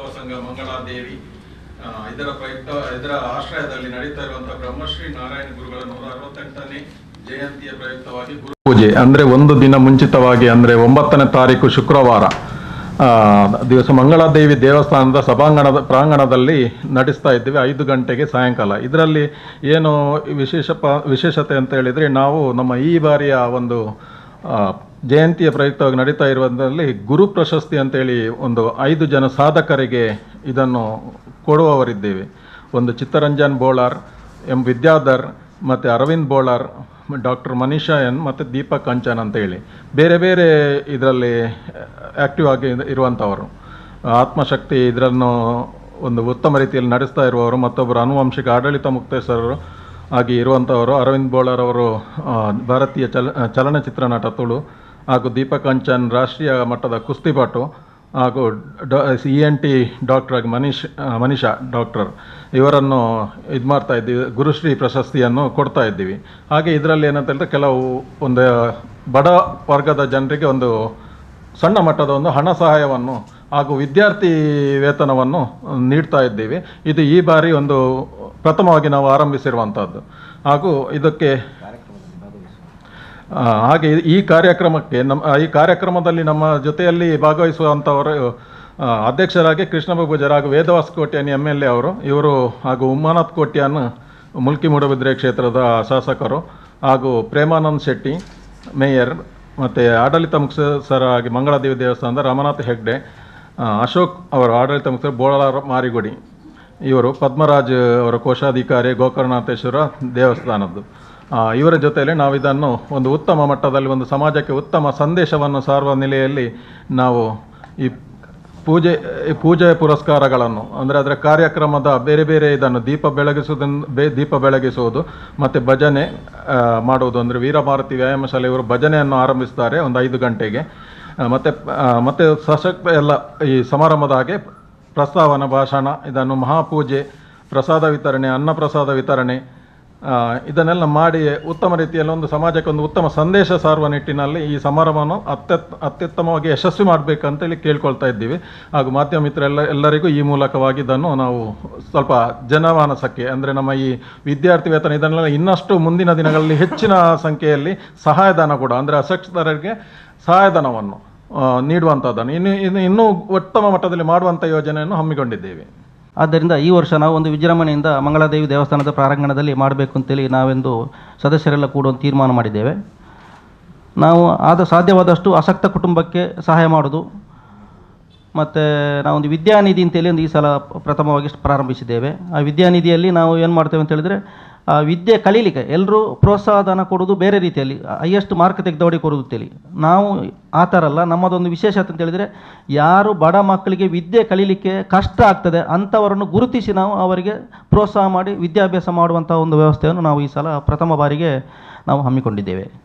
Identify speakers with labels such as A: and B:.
A: ವೈಷ್ಣವ ಸಂಘ ಮಂಗಳಾದೇವಿ ಆ, ಇದರ ಪ್ರಯುಕ್ತ ಇದರ ಆಶ್ರಯದಲ್ಲಿ ನಡೀತಾ ಇರುವಂತಹ ಬ್ರಹ್ಮಶ್ರೀ ನಾರಾಯಣ ಗುರುಗಳ ನೂರ ಅರವತ್ತೆಂಟನೇ ಜಯಂತಿಯ ಪ್ರಯುಕ್ತವಾಗಿ ಗುರು ಪೂಜೆ ಅಂದ್ರೆ ಒಂದು ದಿನ ಮುಂಚಿತವಾಗಿ ಅಂದ್ರೆ ಒಂಬತ್ತನೇ ತಾರೀಕು ಶುಕ್ರವಾರ ಆ, ದಿವಸ ಮಂಗಳಾದೇವಿ ದೇವಸ್ಥಾನದ ಸಭಾಂಗಣದ ಪ್ರಾಂಗಣದಲ್ಲಿ ನಡೆಸ್ತಾ ಇದ್ದೀವಿ ಐದು ಗಂಟೆಗೆ ಸಾಯಂಕಾಲ ಇದರಲ್ಲಿ ಏನು ವಿಶೇಷ ಪ ವಿಶೇಷತೆ ಅಂತ ಹೇಳಿದರೆ ನಾವು ನಮ್ಮ ಈ ಬಾರಿಯ ಒಂದು ಆ, ಜಯಂತಿಯ ಪ್ರಯುಕ್ತವಾಗಿ ನಡೀತಾ ಇರುವುದರಲ್ಲಿ ಗುರು ಪ್ರಶಸ್ತಿ ಅಂತೇಳಿ ಒಂದು ಐದು ಜನ ಸಾಧಕರಿಗೆ ಇದನ್ನು ಕೊಡುವವರಿದ್ದೇವೆ ಒಂದು ಚಿತ್ತರಂಜನ್ ಬೋಳಾರ್ ಎಂ ವಿದ್ಯಾಧರ್ ಮತ್ತು ಅರವಿಂದ್ ಬೋಳಾರ್ ಡಾಕ್ಟರ್ ಮನೀಷಾ ಎನ್ ಮತ್ತು ದೀಪಕ್ ಕಂಚನ್ ಅಂತೇಳಿ ಬೇರೆ ಬೇರೆ ಇದರಲ್ಲಿ ಆ್ಯಕ್ಟಿವ್ ಆಗಿ ಇರುವಂಥವರು ಆತ್ಮಶಕ್ತಿ ಇದನ್ನು ಒಂದು ಉತ್ತಮ ರೀತಿಯಲ್ಲಿ ನಡೆಸ್ತಾ ಇರುವವರು ಮತ್ತೊಬ್ಬರು ಆನುವಂಶಿಕ ಆಡಳಿತ ಮುಕ್ತೇಶ್ವರರು ಆಗಿ ಇರುವಂಥವರು ಅರವಿಂದ್ ಬೋಳರ್ ಅವರು ಆ, ಭಾರತೀಯ ಚಲ ಚಲನಚಿತ್ರ ನಟ ತುಳು ಹಾಗೂ ದೀಪಕ್ ಕಂಚನ್ ರಾಷ್ಟ್ರೀಯ ಮಟ್ಟದ ಕುಸ್ತಿಪಟು ಹಾಗೂ ಇ ಎನ್ ಟಿ ಡಾಕ್ಟರ್ ಆಗಿ ಮನೀಶ್ ಆ, ಮನೀಷಾ ಡಾಕ್ಟರ್ ಇವರನ್ನು ಇದು ಮಾಡ್ತಾ ಇದ್ದೀವಿ ಗುರುಶ್ರೀ ಪ್ರಶಸ್ತಿಯನ್ನು ಕೊಡ್ತಾ ಇದ್ದೀವಿ ಹಾಗೆ ಇದರಲ್ಲಿ ಏನಂತ ಹೇಳಿದ್ರೆ ಕೆಲವು ಒಂದು ಬಡ ವರ್ಗದ ಜನರಿಗೆ ಒಂದು ಸಣ್ಣ ಮಟ್ಟದ ಒಂದು ಹಣ ಸಹಾಯವನ್ನು ಹಾಗೂ ವಿದ್ಯಾರ್ಥಿ ವೇತನವನ್ನು ನೀಡ್ತಾ ಇದ್ದೀವಿ ಇದು ಈ ಬಾರಿ ಒಂದು ಪ್ರಥಮವಾಗಿ ನಾವು ಆರಂಭಿಸಿರುವಂಥದ್ದು ಹಾಗೂ ಇದಕ್ಕೆ ಆ, ಹಾಗೆ ಈ ಕಾರ್ಯಕ್ರಮಕ್ಕೆ ನಮ್ಮ ಈ ಕಾರ್ಯಕ್ರಮದಲ್ಲಿ ನಮ್ಮ ಜೊತೆಯಲ್ಲಿ ಭಾಗವಹಿಸುವಂಥವರು ಆ, ಅಧ್ಯಕ್ಷರಾಗಿ ಕೃಷ್ಣಬ ಪೂಜಾರ್ ಹಾಗೂ Vedavas Kotian M L A ಅವರು ಇವರು ಹಾಗೂ ಉಮಾನಾಥ್ ಕೋಟ್ಯಾನ್ ಮುಲ್ಕಿ ಮೂಡಬಿದ್ರೆ ಕ್ಷೇತ್ರದ ಶಾಸಕರು ಹಾಗೂ ಪ್ರೇಮಾನಂದ್ ಶೆಟ್ಟಿ ಮೇಯರ್ ಮತ್ತು ಆಡಳಿತ ಮುಖ್ಯಸ್ಥರಾಗಿ ಮಂಗಳಾದೇವಿ ದೇವಸ್ಥಾನದ ರಾಮನಾಥ್ ಹೆಗ್ಡೆ ಆ, ಅಶೋಕ್ ಅವರು ಆಡಳಿತ ಮುಖ್ಯಸ್ಥರು ಬೋಳಾರ ಮಾರಿಗುಡಿ ಇವರು ಪದ್ಮರಾಜ್ ಅವರ ಕೋಶಾಧಿಕಾರಿ ಗೋಕರ್ಣನಾಥೇಶ್ವರ ದೇವಸ್ಥಾನದ್ದು ಆ, ಇವರ ಜೊತೆಯಲ್ಲಿ ನಾವು ಇದನ್ನು ಒಂದು ಉತ್ತಮ ಮಟ್ಟದಲ್ಲಿ ಒಂದು ಸಮಾಜಕ್ಕೆ ಉತ್ತಮ ಸಂದೇಶವನ್ನು ಸಾರುವ ನೆಲೆಯಲ್ಲಿ ನಾವು ಈ ಪೂಜೆ ಈ ಪೂಜೆ ಪುರಸ್ಕಾರಗಳನ್ನು ಅಂದರೆ ಅದರ ಕಾರ್ಯಕ್ರಮದ ಬೇರೆ ಬೇರೆ ಇದನ್ನು ದೀಪ ಬೆಳಗಿಸುವುದನ್ನು ಬೇ ದೀಪ ಬೆಳಗಿಸುವುದು ಮತ್ತು ಭಜನೆ ಆ, ಮಾಡುವುದು ಅಂದರೆ ವೀರಭಾರತಿ ವ್ಯಾಯಾಮ ಶಾಲೆ ಇವರು ಭಜನೆಯನ್ನು ಆರಂಭಿಸ್ತಾರೆ ಒಂದು ಐದು ಗಂಟೆಗೆ ಆ, ಮತ್ತೆ ಆ, ಮತ್ತೆ ಸಶಕ್ತ ಎಲ್ಲ ಈ ಸಮಾರಂಭದ ಹಾಗೆ ಪ್ರಸ್ತಾವನ ಭಾಷಣ ಇದನ್ನು ಮಹಾಪೂಜೆ ಪ್ರಸಾದ ವಿತರಣೆ ಅನ್ನಪ್ರಸಾದ ವಿತರಣೆ ಆ, ಇದನ್ನೆಲ್ಲ ಮಾಡಿ ಉತ್ತಮ ರೀತಿಯಲ್ಲಿ ಒಂದು ಸಮಾಜಕ್ಕೆ ಒಂದು ಉತ್ತಮ ಸಂದೇಶ ಸಾರುವ ನಿಟ್ಟಿನಲ್ಲಿ ಈ ಸಮಾರಂಭವನ್ನು ಅತ್ಯುತ್ ಅತ್ಯುತ್ತಮವಾಗಿ ಯಶಸ್ವಿ ಮಾಡಬೇಕಂತೇಳಿ ಕೇಳ್ಕೊಳ್ತಾ ಇದ್ದೀವಿ ಹಾಗೂ ಮಾಧ್ಯಮ ಮಿತ್ರರೆಲ್ಲ ಎಲ್ಲರಿಗೂ ಈ ಮೂಲಕವಾಗಿ ಇದನ್ನು ನಾವು ಸ್ವಲ್ಪ ಜನಮಾನಸಕ್ಕೆ ಅಂದರೆ ನಮ್ಮ ಈ ವಿದ್ಯಾರ್ಥಿ ವೇತನ ಇದನ್ನೆಲ್ಲ ಇನ್ನಷ್ಟು ಮುಂದಿನ ದಿನಗಳಲ್ಲಿ ಹೆಚ್ಚಿನ ಸಂಖ್ಯೆಯಲ್ಲಿ ಸಹಾಯಧನ ಕೂಡ ಅಂದರೆ ಅಸಕ್ಷತರಿಗೆ ಸಹಾಯಧನವನ್ನು ಆ, ನೀಡುವಂಥದ್ದನ್ನು ಇನ್ನು ಇನ್ನು ಇನ್ನೂ ಉತ್ತಮ ಮಟ್ಟದಲ್ಲಿ ಮಾಡುವಂಥ ಯೋಜನೆಯನ್ನು ಹಮ್ಮಿಕೊಂಡಿದ್ದೇವೆ
B: ಆದ್ದರಿಂದ ಈ ವರ್ಷ ನಾವು ಒಂದು ವಿಜೃಂಭಣೆಯಿಂದ ಮಂಗಳಾದೇವಿ ದೇವಸ್ಥಾನದ ಪ್ರಾರಂಗಣದಲ್ಲಿ ಮಾಡಬೇಕು ಅಂತೇಳಿ ನಾವೆಂದು ಸದಸ್ಯರೆಲ್ಲ ಕೂಡ ಒಂದು ತೀರ್ಮಾನ ಮಾಡಿದ್ದೇವೆ ನಾವು ಆದ ಸಾಧ್ಯವಾದಷ್ಟು ಆಸಕ್ತ ಕುಟುಂಬಕ್ಕೆ ಸಹಾಯ ಮಾಡೋದು ಮತ್ತು ನಾವೊಂದು ವಿದ್ಯಾನಿಧಿ ಅಂತೇಳಿ ಒಂದು ಈ ಸಲ ಪ್ರಥಮವಾಗಿ ಪ್ರಾರಂಭಿಸಿದ್ದೇವೆ ಆ ವಿದ್ಯಾನಿಧಿಯಲ್ಲಿ ನಾವು ಏನು ಮಾಡ್ತೇವೆ ಅಂತ ಹೇಳಿದರೆ ಆ ವಿದ್ಯೆ ಕಲೀಲಿಕ್ಕೆ ಎಲ್ಲರೂ ಪ್ರೋತ್ಸಾಹಧನ ಕೊಡೋದು ಬೇರೆ ರೀತಿಯಲ್ಲಿ ಹೈಯೆಸ್ಟ್ ಮಾರ್ಕ್ ತೆಗೆದವಡಿ ಕೊಡೋದು ಅಂತೇಳಿ ನಾವು ಆ ಥರ ಅಲ್ಲ ನಮ್ಮದೊಂದು ವಿಶೇಷತೆ ಅಂತ ಹೇಳಿದರೆ ಯಾರು ಬಡ ಮಕ್ಕಳಿಗೆ ವಿದ್ಯೆ ಕಲೀಲಿಕ್ಕೆ ಕಷ್ಟ ಆಗ್ತದೆ ಅಂಥವರನ್ನು ಗುರುತಿಸಿ ನಾವು ಅವರಿಗೆ ಪ್ರೋತ್ಸಾಹ ಮಾಡಿ ವಿದ್ಯಾಭ್ಯಾಸ ಮಾಡುವಂಥ ಒಂದು ವ್ಯವಸ್ಥೆಯನ್ನು ನಾವು ಈ ಸಲ ಪ್ರಥಮ ಬಾರಿಗೆ ನಾವು ಹಮ್ಮಿಕೊಂಡಿದ್ದೇವೆ